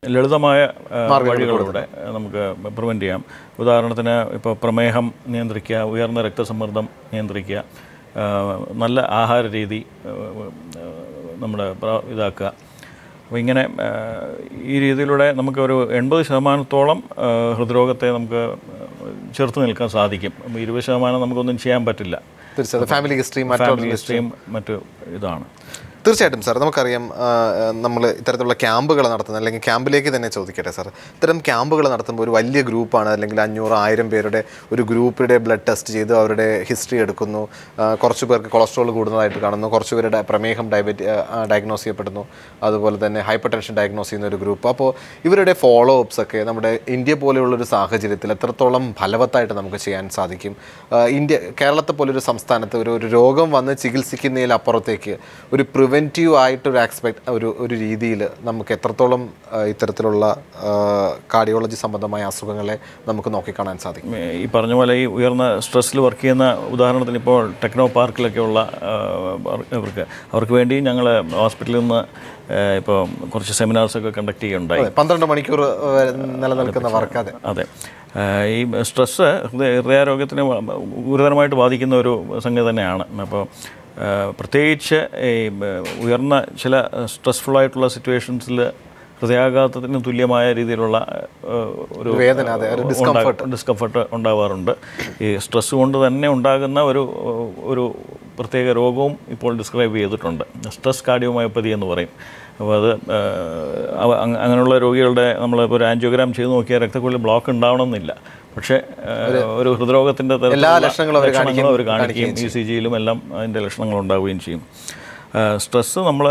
ലളിതമായ ആ, വഴികളിലൂടെ നമുക്ക് പ്രിവെൻറ്റ് ചെയ്യാം ഉദാഹരണത്തിന് ഇപ്പോൾ പ്രമേഹം നിയന്ത്രിക്കുക ഉയർന്ന രക്തസമ്മർദ്ദം നിയന്ത്രിക്കുക ആ, നല്ല ആഹാര രീതി ആ, ആ, നമ്മുടെ പ്ര- ഇതാക്കുക അപ്പോൾ ഇങ്ങനെ ആ, ഈ രീതിയിലൂടെ നമുക്ക് ഒരു എൺപത് ശതമാനത്തോളം ആ, ഹൃദ്രോഗത്തെ നമുക്ക് ചെറുത്ത് നിൽക്കാൻ സാധിക്കും അപ്പോൾ ഇരുപത് ശതമാനം നമുക്കൊന്നും ചെയ്യാൻ പറ്റില്ല തീർച്ചയായിട്ടും ഫാമിലി ഹിസ്റ്ററിയും മറ്റു ഫാമിലി ഹിസ്റ്ററിയും മറ്റു ഇതാണ് തീർച്ചയായിട്ടും സാർ നമുക്കറിയാം നമ്മൾ ഇത്തരത്തിലുള്ള ക്യാമ്പുകൾ നടത്തുന്നത് അല്ലെങ്കിൽ ക്യാമ്പിലേക്ക് തന്നെ ചോദിക്കട്ടെ സാർ ഇത്തരം ക്യാമ്പുകൾ നടത്തുമ്പോൾ ഒരു വലിയ ഗ്രൂപ്പാണ് അല്ലെങ്കിൽ അഞ്ഞൂറ് ആയിരം പേരുടെ ഒരു ഗ്രൂപ്പിയുടെ ബ്ലഡ് ടെസ്റ്റ് ചെയ്ത് അവരുടെ ഹിസ്റ്ററി എടുക്കുന്നു ആ, കുറച്ച് പേർക്ക് കൊളസ്ട്രോൾ കൂടുന്നതായിട്ട് കാണുന്നു കുറച്ച് പേരുടെ പ്രമേഹം ഡയബറ്റി ഡയഗ്നോസ് ചെയ്യപ്പെടുന്നു അതുപോലെ തന്നെ ഹൈപ്പർ ടെൻഷൻ ഡയഗ്നോസ് ചെയ്യുന്ന ഒരു ഗ്രൂപ്പ് അപ്പോൾ ഇവരുടെ ഫോളോ അപ്സ് ഒക്കെ നമ്മുടെ ഇന്ത്യ പോലെയുള്ള ഒരു സാഹചര്യത്തിൽ എത്രത്തോളം ഫലവത്തായിട്ട് നമുക്ക് ചെയ്യാൻ സാധിക്കും ആ, ഇന്ത്യ കേരളത്തെ പോലൊരു സംസ്ഥാനത്ത് ഒരു ഒരു രോഗം വന്ന് ചികിത്സിക്കുന്നതിൽ അപ്പുറത്തേക്ക് ഒരു പ്രിവെൻറ്റീവ് ആയിട്ടൊരു ആസ്പെക്ട് ഒരു ഒരു രീതിയിൽ നമുക്ക് എത്രത്തോളം ആ, ഇത്തരത്തിലുള്ള കാർഡിയോളജി സംബന്ധമായ അസുഖങ്ങളെ നമുക്ക് നോക്കിക്കാണാൻ സാധിക്കും ഈ പറഞ്ഞ പോലെ ഈ ഉയർന്ന സ്ട്രെസ്സിൽ വർക്ക് ചെയ്യുന്ന ഉദാഹരണത്തിന് ഇപ്പോൾ ടെക്നോ പാർക്കിലൊക്കെയുള്ള ആ, അവർക്ക് അവർക്ക് വേണ്ടി ഞങ്ങൾ ഹോസ്പിറ്റലിൽ നിന്ന് ആ, ഇപ്പോൾ കുറച്ച് സെമിനാർസൊക്കെ കണ്ടക്ട് ചെയ്യുകയുണ്ടായി പന്ത്രണ്ട് മണിക്കൂർ വരെ നിലനിൽക്കുന്ന വർക്ക് അതെ അതെ ആ, ഈ സ്ട്രെസ്സ് ഹൃദയ ഹൃദയാരോഗ്യത്തിനെ വ- ഗുരുതരമായിട്ട് ബാധിക്കുന്ന ഒരു സംഗതി തന്നെയാണ് അപ്പോൾ ആ, പ്രത്യേകിച്ച് ഈ ആ, ഉയർന്ന ചില സ്ട്രെസ്ഫുള്ളായിട്ടുള്ള സിറ്റുവേഷൻസിൽ ഹൃദയാഘാതത്തിന് തുല്യമായ രീതിയിലുള്ള ആ, ഒരു വേദന, അതെ, ഒരു ഡിസ്കംഫർട്ട് ഉണ്ടാവാറുണ്ട് ഈ സ്ട്രെസ് കൊണ്ട് തന്നെ ഉണ്ടാകുന്ന ഒരു ഒരു പ്രത്യേക രോഗവും ഇപ്പോൾ ഡിസ്ക്രൈബ് ചെയ്തിട്ടുണ്ട് സ്ട്രെസ് കാർഡിയോമയോപ്പതി എന്ന് പറയും അപ്പോൾ അത് ആ, അവ- അങ്ങ- അങ്ങനെയുള്ള രോഗികളുടെ നമ്മളിപ്പോൾ ഒരു ആൻജിയോഗ്രാം ചെയ്ത് നോക്കിയാൽ രക്തക്കുള്ളിൽ ബ്ലോക്ക് ഉണ്ടാവണമെന്നില്ല പക്ഷേ ആ, ഒരു ഹൃദ്രോഗത്തിൻ്റെ എല്ലാ ലക്ഷണങ്ങളും അവർ ലക്ഷണങ്ങളും അവർ കാണിക്കുകയും ഇ സി ജിയിലും എല്ലാം അതിൻ്റെ ലക്ഷണങ്ങൾ ഉണ്ടാവുകയും ചെയ്യും സ്ട്രെസ്സ് നമ്മൾ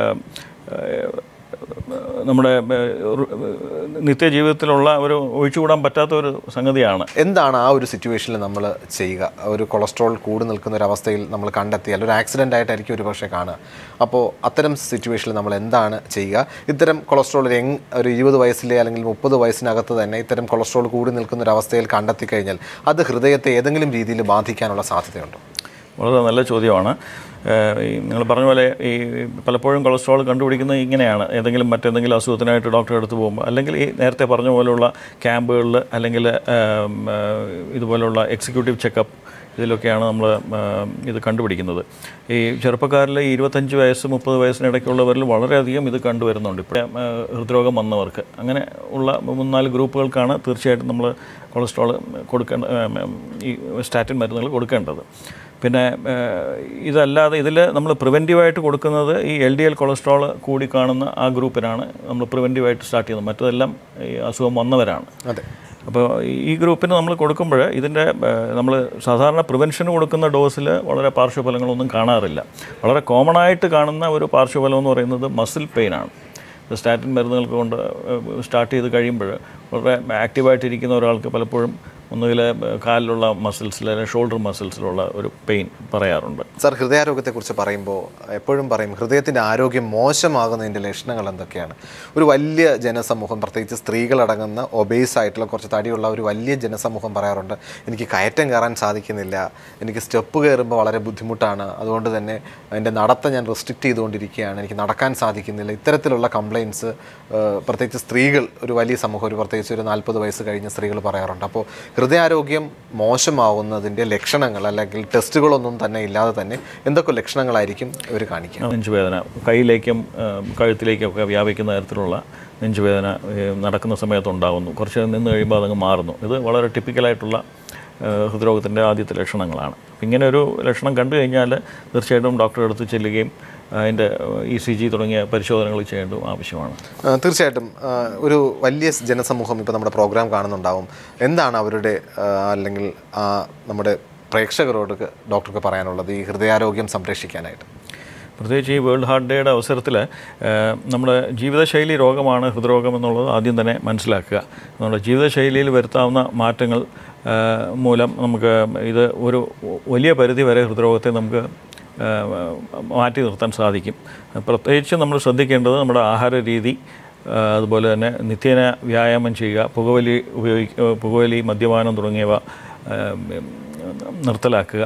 നമ്മുടെ ആ, ഒരു, നിത്യജീവിതത്തിലുള്ള ഒരു ഒഴിച്ചുകൂടാൻ പറ്റാത്ത ഒരു സംഗതിയാണ് എന്താണ് ആ ഒരു സിറ്റുവേഷനിൽ നമ്മൾ ചെയ്യുക ഒരു കൊളസ്ട്രോൾ കൂടി നിൽക്കുന്ന ഒരു അവസ്ഥയിൽ നമ്മൾ കണ്ടെത്തിയാൽ ഒരു ആക്സിഡൻ്റ് ആയിട്ടായിരിക്കും ഒരു പക്ഷേ കാണുക അപ്പോൾ അത്തരം സിറ്റുവേഷനിൽ നമ്മൾ എന്താണ് ചെയ്യുക ഇത്തരം കൊളസ്ട്രോൾ ഒരു യങ് ഒരു ഇരുപത് വയസ്സിലെ അല്ലെങ്കിൽ മുപ്പത് വയസ്സിനകത്ത് തന്നെ ഇത്തരം കൊളസ്ട്രോൾ കൂടി നിൽക്കുന്ന ഒരു അവസ്ഥയിൽ കണ്ടെത്തി കഴിഞ്ഞാൽ അത് ഹൃദയത്തെ ഏതെങ്കിലും രീതിയിൽ ബാധിക്കാനുള്ള സാധ്യതയുണ്ടോ വളരെ നല്ല ചോദ്യമാണ് ഏഹ് ഈ നിങ്ങൾ പറഞ്ഞ പോലെ ഈ പലപ്പോഴും കൊളസ്ട്രോൾ കണ്ടുപിടിക്കുന്നത് ഇങ്ങനെയാണ് ഏതെങ്കിലും മറ്റെന്തെങ്കിലും അസുഖത്തിനായിട്ട് ഡോക്ടറെ അടുത്ത് പോകുമ്പോൾ അല്ലെങ്കിൽ ഈ നേരത്തെ പറഞ്ഞ പോലെയുള്ള ക്യാമ്പുകളിൽ അല്ലെങ്കിൽ ഏം, ഏഹ്, ഇതുപോലെയുള്ള എക്സിക്യൂട്ടീവ് ചെക്കപ്പ് ഇതിലൊക്കെയാണ് നമ്മൾ ഇത് കണ്ടുപിടിക്കുന്നത് ഈ ചെറുപ്പക്കാരിൽ ഈ ഇരുപത്തഞ്ച് വയസ്സ് മുപ്പത് വയസ്സിനിടയ്ക്കുള്ളവരിൽ വളരെയധികം ഇത് കണ്ടുവരുന്നുണ്ട് ഇപ്പോൾ ഹൃദ്രോഗം വന്നവർക്ക് അങ്ങനെ ഉള്ള മൂന്നാല് ഗ്രൂപ്പുകൾക്കാണ് തീർച്ചയായിട്ടും നമ്മൾ കൊളസ്ട്രോൾ കൊടുക്കേണ്ട ഏം, ഏം, ഈ സ്റ്റാറ്റിൻ മരുന്നുകൾ കൊടുക്കേണ്ടത് പിന്നെ ഏഹ്, ഇതല്ലാതെ ഇതിൽ നമ്മൾ പ്രിവെൻറ്റീവായിട്ട് കൊടുക്കുന്നത് ഈ എൽ ഡി എൽ കൊളസ്ട്രോൾ കൂടി കാണുന്ന ആ ഗ്രൂപ്പിനാണ് നമ്മൾ പ്രിവെൻറ്റീവായിട്ട് സ്റ്റാർട്ട് ചെയ്യുന്നത് മറ്റതെല്ലാം ഈ അസുഖം വന്നവരാണ് അതെ അപ്പോൾ ഈ ഗ്രൂപ്പിന് നമ്മൾ കൊടുക്കുമ്പോൾ ഇതിൻ്റെ നമ്മൾ സാധാരണ പ്രിവെൻഷന് കൊടുക്കുന്ന ഡോസിൽ വളരെ പാർശ്വഫലങ്ങളൊന്നും കാണാറില്ല വളരെ കോമൺ ആയിട്ട് കാണുന്ന ഒരു പാർശ്വഫലം എന്ന് പറയുന്നത് മസിൽ പെയിനാണ് സ്റ്റാറ്റിൻ മരുന്നുകൾക്ക് കൊണ്ട് സ്റ്റാർട്ട് ചെയ്ത് കഴിയുമ്പോൾ വളരെ ആക്റ്റീവായിട്ടിരിക്കുന്ന ഒരാൾക്ക് പലപ്പോഴും ഒന്നുകിൽ കാലിലുള്ള മസിൽസിൽ അല്ലെങ്കിൽ ഷോൾഡർ മസിൽസിലുള്ള ഒരു പെയിൻ പറയാറുണ്ട് സാർ ഹൃദയാരോഗ്യത്തെക്കുറിച്ച് പറയുമ്പോൾ എപ്പോഴും പറയും ഹൃദയത്തിൻ്റെ ആരോഗ്യം മോശമാകുന്നതിൻ്റെ ലക്ഷണങ്ങൾ എന്തൊക്കെയാണ് ഒരു വലിയ ജനസമൂഹം പ്രത്യേകിച്ച് സ്ത്രീകളടങ്ങുന്ന ഒബേസ് ആയിട്ടുള്ള കുറച്ച് തടിയുള്ള ഒരു വലിയ ജനസമൂഹം പറയാറുണ്ട് എനിക്ക് കയറ്റം കയറാൻ സാധിക്കുന്നില്ല എനിക്ക് സ്റ്റെപ്പ് കയറുമ്പോൾ വളരെ ബുദ്ധിമുട്ടാണ് അതുകൊണ്ട് തന്നെ എൻ്റെ നടത്തം ഞാൻ റെസ്ട്രിക്റ്റ് ചെയ്തുകൊണ്ടിരിക്കുകയാണ് എനിക്ക് നടക്കാൻ സാധിക്കുന്നില്ല ഇത്തരത്തിലുള്ള കംപ്ലയിൻസ് പ്രത്യേകിച്ച് സ്ത്രീകൾ ഒരു വലിയ സമൂഹം ഒരു പ്രത്യേകിച്ച് ഒരു നാൽപ്പത് വയസ്സ് കഴിഞ്ഞ സ്ത്രീകൾ പറയാറുണ്ട് അപ്പോൾ ഹൃദയാരോഗ്യം മോശമാവുന്നതിൻ്റെ ലക്ഷണങ്ങൾ അല്ലെങ്കിൽ ടെസ്റ്റുകളൊന്നും തന്നെ ഇല്ലാതെ തന്നെ എന്തൊക്കെ ലക്ഷണങ്ങളായിരിക്കും ഇവർ കാണിക്കുക നെഞ്ചുവേദന കയ്യിലേക്കും ആ, കഴുത്തിലേക്കും ഒക്കെ വ്യാപിക്കുന്ന തരത്തിലുള്ള നെഞ്ചുവേദന ഈ നടക്കുന്ന സമയത്ത് ഉണ്ടാകുന്നു കുറച്ച് നിന്ന് കഴിയുമ്പോൾ അതങ്ങ് മാറുന്നു ഇത് വളരെ ടിപ്പിക്കലായിട്ടുള്ള ആ, ഹൃദ്രോഗത്തിൻ്റെ ആദ്യത്തെ ലക്ഷണങ്ങളാണ് അപ്പം ഇങ്ങനെ ഒരു ലക്ഷണം കണ്ടു കഴിഞ്ഞാൽ തീർച്ചയായിട്ടും ഡോക്ടറെ അടുത്ത് ചെല്ലുകയും അതിൻ്റെ ഇ സി ജി തുടങ്ങിയ പരിശോധനകൾ ചെയ്യേണ്ടതും ആവശ്യമാണ് ആ, തീർച്ചയായിട്ടും ആ, ഒരു വലിയ സ് ജനസമൂഹം ഇപ്പോൾ നമ്മുടെ പ്രോഗ്രാം കാണുന്നുണ്ടാവും എന്താണ് അവരുടെ ആ, അല്ലെങ്കിൽ ആ, നമ്മുടെ പ്രേക്ഷകരോട് ഡോക്ടർക്ക് പറയാനുള്ളത് ഈ ഹൃദയാരോഗ്യം സംരക്ഷിക്കാനായിട്ട് പ്രത്യേകിച്ച് ഈ വേൾഡ് ഹാർട്ട് ഡേയുടെ അവസരത്തിൽ നമ്മുടെ ജീവിതശൈലി രോഗമാണ് ഹൃദ്രോഗം എന്നുള്ളത് ആദ്യം തന്നെ മനസ്സിലാക്കുക നമ്മുടെ ജീവിതശൈലിയിൽ വരുത്താവുന്ന മാറ്റങ്ങൾ ആ, മൂലം നമുക്ക് ഇത് ഒരു വലിയ പരിധി വരെ ഹൃദ്രോഗത്തെ നമുക്ക് ആ, മാറ്റി നിർത്താൻ സാധിക്കും പ്രത്യേകിച്ച് നമ്മൾ ശ്രദ്ധിക്കേണ്ടത് നമ്മുടെ ആഹാര രീതി ആ, അതുപോലെ തന്നെ നിത്യേന വ്യായാമം ചെയ്യുക പുകവലി ഉപയോഗിക്കുക പുകവലി മദ്യപാനം തുടങ്ങിയവ ആ, നിർത്തലാക്കുക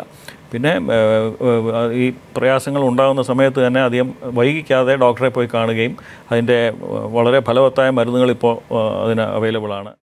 പിന്നെ ഏഹ്, ഏഹ്, ഈ പ്രയാസങ്ങൾ ഉണ്ടാകുന്ന സമയത്ത് തന്നെ അധികം വൈകിക്കാതെ ഡോക്ടറെ പോയി കാണുകയും അതിൻ്റെ വളരെ ഫലവത്തായ മരുന്നുകൾ ഇപ്പോൾ ഏഹ്, അതിന് അവൈലബിൾ ആണ്